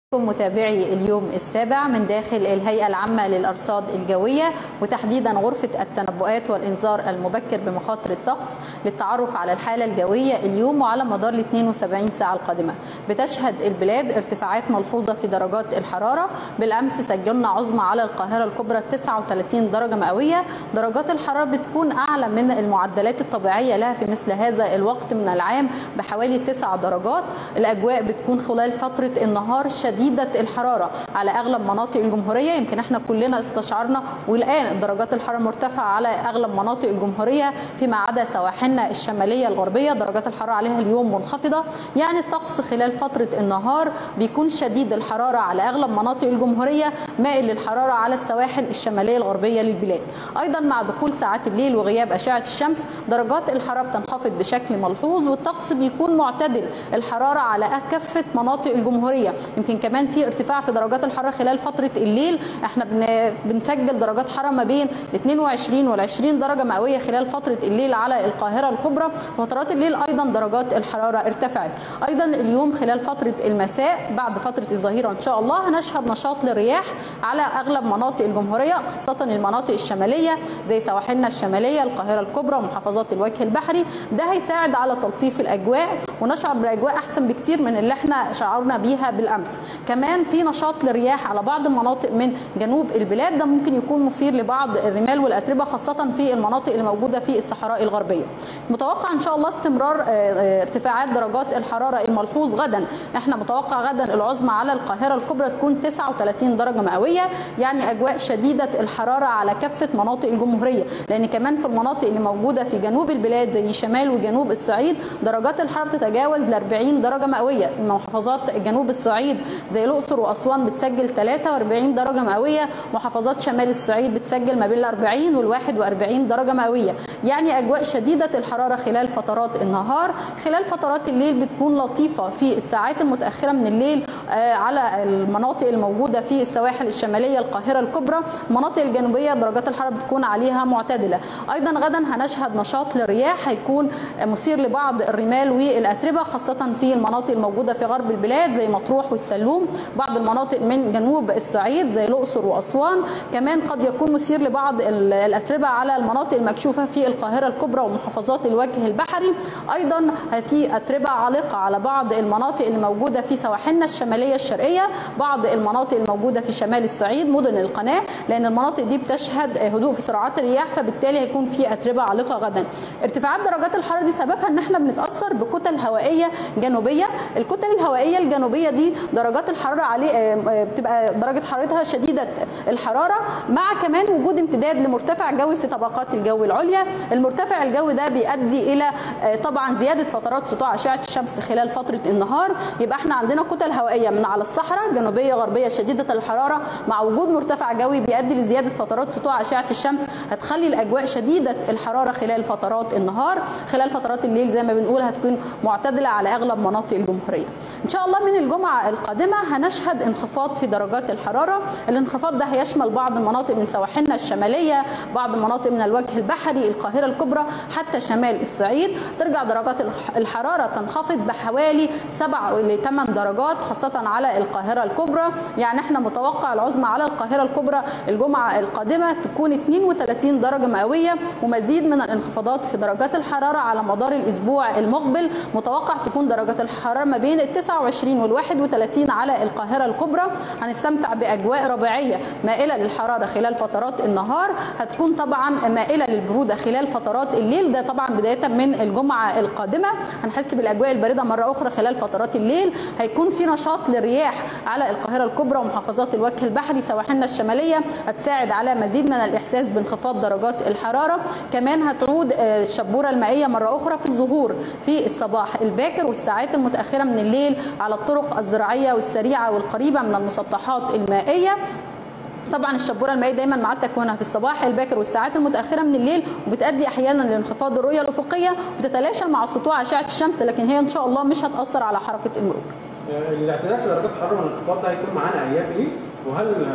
متابعي اليوم السابع من داخل الهيئة العامة للأرصاد الجوية وتحديدا غرفة التنبؤات والإنذار المبكر بمخاطر الطقس للتعرف على الحالة الجوية اليوم وعلى مدار ال 72 ساعة القادمة بتشهد البلاد ارتفاعات ملحوظة في درجات الحرارة بالأمس سجلنا عظمى على القاهرة الكبرى 39 درجة مئوية درجات الحرارة بتكون أعلى من المعدلات الطبيعية لها في مثل هذا الوقت من العام بحوالي 9 درجات الأجواء بتكون خلال فترة النهار شديدة شديده الحراره على اغلب مناطق الجمهوريه يمكن احنا كلنا استشعرنا والان درجات الحراره مرتفعه على اغلب مناطق الجمهوريه فيما عدا سواحلنا الشماليه الغربيه درجات الحراره عليها اليوم منخفضه يعني الطقس خلال فتره النهار بيكون شديد الحراره على اغلب مناطق الجمهوريه مائل للحراره على السواحل الشماليه الغربيه للبلاد ايضا مع دخول ساعات الليل وغياب اشعه الشمس درجات الحراره بتنخفض بشكل ملحوظ والطقس بيكون معتدل الحراره على كافه مناطق الجمهوريه يمكن كمان كمان في ارتفاع في درجات الحراره خلال فتره الليل احنا بنسجل درجات حراره ما بين 22 وال 20 درجه مئويه خلال فتره الليل على القاهره الكبرى فترات الليل ايضا درجات الحراره ارتفعت ايضا اليوم خلال فتره المساء بعد فتره الظهيره ان شاء الله هنشهد نشاط للرياح على اغلب مناطق الجمهوريه خاصه المناطق الشماليه زي سواحلنا الشماليه القاهره الكبرى ومحافظات الوجه البحري ده هيساعد على تلطيف الاجواء ونشعر باجواء احسن بكتير من اللي احنا شعرنا بيها بالامس كمان في نشاط للرياح على بعض المناطق من جنوب البلاد ده ممكن يكون مثير لبعض الرمال والاتربه خاصه في المناطق اللي موجوده في الصحراء الغربيه. متوقع ان شاء الله استمرار ارتفاعات درجات الحراره الملحوظ غدا، احنا متوقع غدا العظمى على القاهره الكبرى تكون 39 درجه مئويه، يعني اجواء شديده الحراره على كافه مناطق الجمهوريه، لان كمان في المناطق اللي موجوده في جنوب البلاد زي شمال وجنوب الصعيد درجات الحراره بتتجاوز ل 40 درجه مئويه، محافظات جنوب الصعيد زي الاقصر واسوان بتسجل 43 درجه مئويه محافظات شمال الصعيد بتسجل ما بين ال 40 وال 41 درجه مئويه يعني اجواء شديده الحراره خلال فترات النهار خلال فترات الليل بتكون لطيفه في الساعات المتاخره من الليل على المناطق الموجوده في السواحل الشماليه القاهره الكبرى المناطق الجنوبيه درجات الحراره بتكون عليها معتدله ايضا غدا هنشهد نشاط للرياح هيكون مثير لبعض الرمال والاتربه خاصه في المناطق الموجوده في غرب البلاد زي مطروح والسلوم بعض المناطق من جنوب الصعيد زي الاقصر واسوان كمان قد يكون مثير لبعض الاتربه على المناطق المكشوفه في القاهره الكبرى ومحافظات الوجه البحري ايضا في اتربه عالقه على بعض المناطق اللي موجوده في سواحلنا الشماليه الشرقيه بعض المناطق الموجوده في شمال الصعيد مدن القناه لان المناطق دي بتشهد هدوء في سرعات الرياح فبالتالي هيكون في اتربه عالقه غدا ارتفاعات درجات الحراره دي سببها ان احنا بنتاثر بكتل هوائيه جنوبيه الكتل الهوائيه الجنوبيه دي درجات الحراره عليه بتبقى درجه حرارتها شديده الحراره مع كمان وجود امتداد لمرتفع جوي في طبقات الجو العليا المرتفع الجوي ده بيؤدي الى طبعا زياده فترات سطوع اشعه الشمس خلال فتره النهار يبقى احنا عندنا كتل هوائيه من على الصحراء جنوبيه غربيه شديده الحراره مع وجود مرتفع جوي بيؤدي لزياده فترات سطوع اشعه الشمس هتخلي الاجواء شديده الحراره خلال فترات النهار خلال فترات الليل زي ما بنقول هتكون معتدله على اغلب مناطق الجمهوريه ان شاء الله من الجمعه القادمه هنشهد انخفاض في درجات الحراره الانخفاض ده هيشمل بعض المناطق من سواحلنا الشماليه بعض المناطق من الوجه البحري القاهره الكبرى حتى شمال الصعيد ترجع درجات الحراره تنخفض بحوالي 7 ل 8 درجات خاصه على القاهره الكبرى يعني احنا متوقع العظمى على القاهره الكبرى الجمعه القادمه تكون 32 درجه مئويه ومزيد من الانخفاضات في درجات الحراره على مدار الاسبوع المقبل متوقع تكون درجات الحراره ما بين ال 29 وال 31 على القاهره الكبرى هنستمتع باجواء ربيعيه مائله للحراره خلال فترات النهار هتكون طبعا مائله للبروده خلال فترات الليل ده طبعا بدايه من الجمعه القادمه هنحس بالاجواء البارده مره اخرى خلال فترات الليل هيكون في نشاط للرياح على القاهره الكبرى ومحافظات الوجه البحري سواحلنا الشماليه هتساعد على مزيد من الاحساس بانخفاض درجات الحراره كمان هتعود الشبوره المائيه مره اخرى في الظهور في الصباح الباكر والساعات المتاخره من الليل على الطرق الزراعيه والسريعه والقريبه من المسطحات المائيه طبعا الشبوره المائيه دايما مع تكوينها في الصباح الباكر والساعات المتاخره من الليل وبتؤدي احيانا لانخفاض الرؤيه الافقيه وتتلاشى مع سطوع اشعه الشمس لكن هي ان شاء الله مش هتاثر على حركه المرور. الاعتدال في درجات الحراره والانخفاض ده هيكون معانا ايام ايه؟ وهل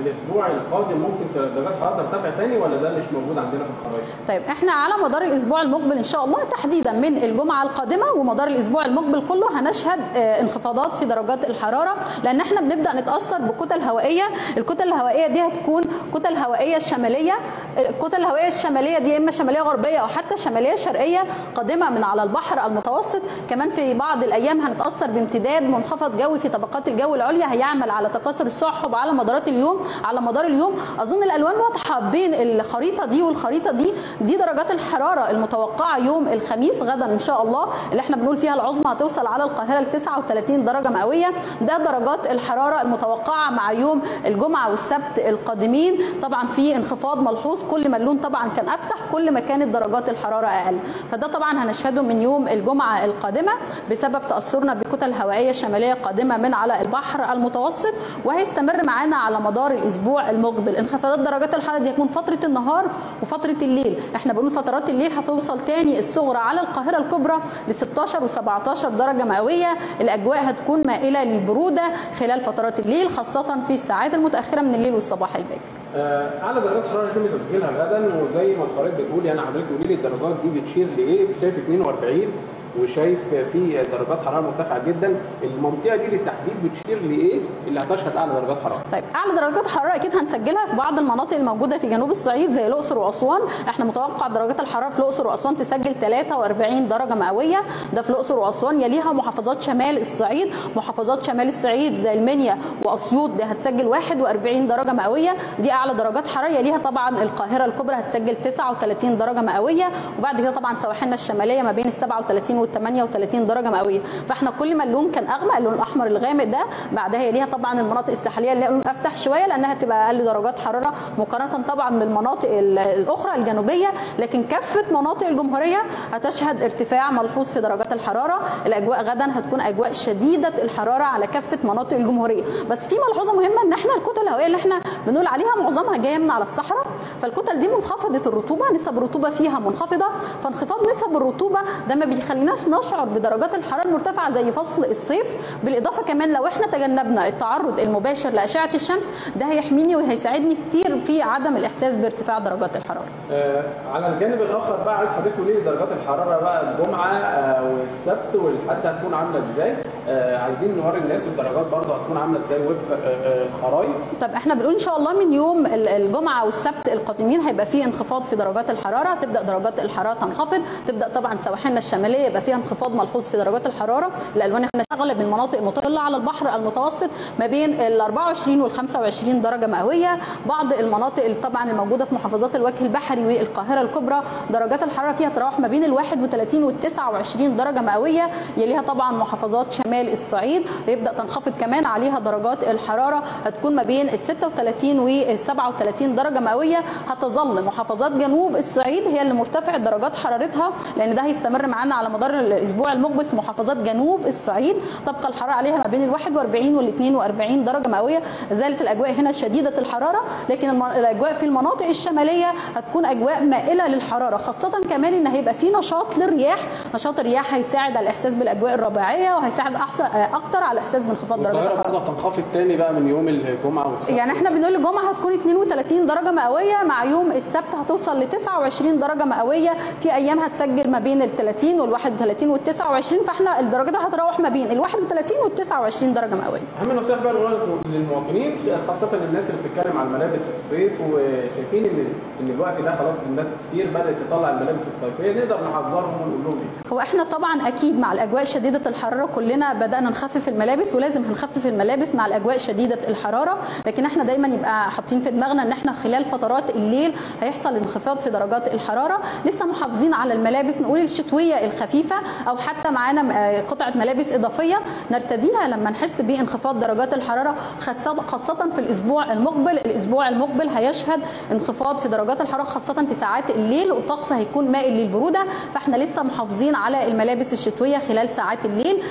الاسبوع القادم ممكن درجات الحراره ترتفع تاني ولا ده مش موجود عندنا في الخرائط؟ طيب احنا على مدار الاسبوع المقبل ان شاء الله تحديدا من الجمعه القادمه ومدار الاسبوع المقبل كله هنشهد انخفاضات في درجات الحراره لان احنا بنبدا نتاثر بكتل هوائيه، الكتل الهوائيه دي هتكون كتل هوائيه شماليه، الكتل الهوائيه الشماليه دي اما شماليه غربيه او حتى شماليه شرقيه قادمه من على البحر المتوسط، كمان في بعض الايام هنتاثر بامتداد منخفض جوي في طبقات الجو العليا هيعمل على تكاثر السحب على مدارات اليوم على مدار اليوم اظن الالوان واضحه بين الخريطه دي والخريطه دي دي درجات الحراره المتوقعه يوم الخميس غدا ان شاء الله اللي احنا بنقول فيها العظمى هتوصل على القاهره ل 39 درجه مئويه ده درجات الحراره المتوقعه مع يوم الجمعه والسبت القادمين طبعا في انخفاض ملحوظ كل ما اللون طبعا كان افتح كل ما كانت درجات الحراره اقل فده طبعا هنشهده من يوم الجمعه القادمه بسبب تاثرنا بكتل هوائيه شماليه قادمه من على البحر المتوسط وهيستمر معانا على مدار الاسبوع المقبل انخفاضات درجات الحراره دي هتكون فتره النهار وفتره الليل احنا بنقول فترات الليل هتوصل تاني الصغرى على القاهره الكبرى ل 16 و17 درجه مئويه الاجواء هتكون مائله للبروده خلال فترات الليل خاصه في الساعات المتاخره من الليل والصباح الباكر اعلى درجات حراره يتم تسجيلها غدا وزي ما الخرائط بتقول يعني حضرتك قولي لي الدرجات دي بتشير لايه؟ شايف 42 وشايف في درجات حراره مرتفعه جدا المنطقه دي بالتحديد بتشير لايه اللي هتشهد اعلى درجات حراره طيب اعلى درجات حراره اكيد هنسجلها في بعض المناطق الموجوده في جنوب الصعيد زي الاقصر واسوان احنا متوقع درجات الحراره في الاقصر واسوان تسجل 43 درجه مئويه ده في الاقصر واسوان يليها محافظات شمال الصعيد محافظات شمال الصعيد زي المنيا واسيوط دي هتسجل 41 درجه مئويه دي اعلى درجات حراره يليها طبعا القاهره الكبرى هتسجل 39 درجه مئويه وبعد كده طبعا سواحلنا الشماليه ما بين ال 37 وال 38 درجه مئويه فاحنا كل ما اللون كان اغمق اللون الاحمر الغامق ده بعدها يليها طبعا المناطق الساحليه اللي لون افتح شويه لانها تبقى اقل درجات حراره مقارنه طبعا بالمناطق الاخرى الجنوبيه لكن كافه مناطق الجمهوريه هتشهد ارتفاع ملحوظ في درجات الحراره الاجواء غدا هتكون اجواء شديده الحراره على كافه مناطق الجمهوريه بس في ملحوظه مهمه ان احنا الكتل الهوائيه اللي احنا بنقول عليها معظمها جايه من على الصحراء فالكتل دي منخفضه الرطوبه نسب الرطوبه فيها منخفضه فانخفاض نسب الرطوبه ده ما بيخليناش نشعر بدرجات الحراره المرتفعه زي فصل الصيف بالاضافه كمان لو احنا تجنبنا التعرض المباشر لاشعه الشمس ده هيحميني وهيساعدني كتير في عدم الاحساس بارتفاع درجات الحراره. آه على الجانب الاخر بقى عايز حضرتك تقولي لي درجات الحراره بقى الجمعه آه والسبت والحد هتكون عامله ازاي؟ آه عايزين نوري الناس الدرجات برضه هتكون عامله ازاي وفق آه الخرايط. طب احنا بنقول ان شاء الله من يوم الجمعه والسبت القادمين هيبقى في انخفاض في درجات الحراره تبدا درجات الحراره تنخفض تبدا طبعا سواحلنا الشماليه يبقى فيها انخفاض ملحوظ في درجات الحراره الالوان احنا اغلب المناطق المطله على البحر المتوسط ما بين ال 24 وال 25 درجه مئويه بعض المناطق طبعا الموجوده في محافظات الوجه البحري والقاهره الكبرى درجات الحراره فيها تراوح ما بين ال 31 وال 29 درجه مئويه يليها طبعا محافظات شمال الصعيد يبدا تنخفض كمان عليها درجات الحراره هتكون ما بين ال 36 وال 37 درجه مئويه هتظل محافظات جنوب الصعيد هي اللي مرتفع درجات حرارتها لان ده هيستمر معانا على مدار الاسبوع المقبل في محافظات جنوب الصعيد تبقى الحراره عليها ما بين ال 41 وال 42 درجه مئويه زالت الاجواء هنا شديده الحراره لكن الاجواء في المناطق الشماليه هتكون اجواء مائله للحراره خاصه كمان ان هيبقى في نشاط للرياح نشاط الرياح هيساعد على الاحساس بالاجواء الربيعيه وهيساعد احسن اكتر على الاحساس بانخفاض درجات الحراره برضه هتنخفض تاني بقى من يوم الجمعه والسبت يعني احنا بنقول الجمعه هتكون 32 درجه مئويه مع يوم السبت هتوصل ل 29 درجه مئويه في ايام هتسجل ما بين ال 30 وال 31 وال 29 فاحنا الدرجات هتروح ما بين ال 31 وال 29 درجه مئويه. اهم نصيحه بقى نقولها للمواطنين خاصه الناس اللي بتتكلم عن ملابس الصيف وشايفين ان ان الوقت ده خلاص الناس كتير بدات تطلع الملابس الصيفيه نقدر نحذرهم ونقول لهم ايه؟ هو احنا طبعا اكيد مع الاجواء شديده الحراره كلنا بدانا نخفف الملابس ولازم هنخفف الملابس مع الاجواء شديده الحراره لكن احنا دايما يبقى حاطين في دماغنا ان احنا خلال فترات الليل هيحصل انخفاض في درجات الحراره لسه محافظين على الملابس نقول الشتويه الخفيفه او حتى معانا قطعه ملابس اضافيه نرتديها لما نحس بانخفاض درجات الحراره خاصه في الاسبوع المقبل الاسبوع المقبل هيشهد انخفاض في درجات الحراره خاصه في ساعات الليل والطقس هيكون مائل للبروده فاحنا لسه محافظين على الملابس الشتويه خلال ساعات الليل لكن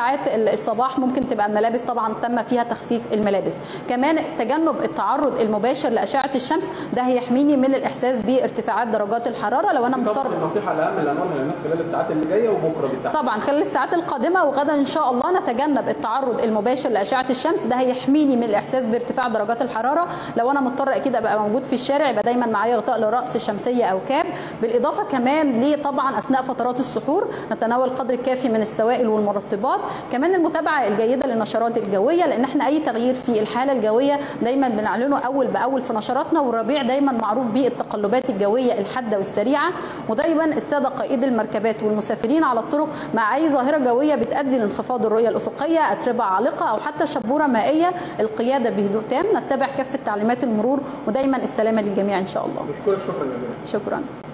ساعات الصباح ممكن تبقى الملابس طبعا تم فيها تخفيف الملابس كمان تجنب التعرض المباشر لاشعه الشمس ده هيحميني من الاحساس بارتفاعات درجات الحراره لو انا طبعا مضطر النصيحه الاهم اللي هنقولها للناس خلال الساعات اللي جايه وبكره بالتحديد طبعا خلال الساعات القادمه وغدا ان شاء الله نتجنب التعرض المباشر لاشعه الشمس ده هيحميني من الاحساس بارتفاع درجات الحراره لو انا مضطر اكيد ابقى موجود في الشارع يبقى دايما معايا غطاء لراس شمسيه او كاب بالاضافه كمان لطبعا اثناء فترات السحور نتناول قدر كافي من السوائل والمرطبات كمان المتابعه الجيده للنشرات الجويه لان احنا اي تغيير في الحاله الجويه دايما بنعلنه اول باول في نشراتنا والربيع دايما معروف بالتقلبات الجويه الحاده والسريعه ودايما الساده قائد المركبات والمسافرين على الطرق مع اي ظاهره جويه بتؤدي لانخفاض الرؤيه الافقيه اتربه عالقه او حتى شبوره مائيه القياده بهدوء تام نتبع كافه تعليمات المرور ودايما السلامه للجميع ان شاء الله بشكرك شكرا جزيلا شكرا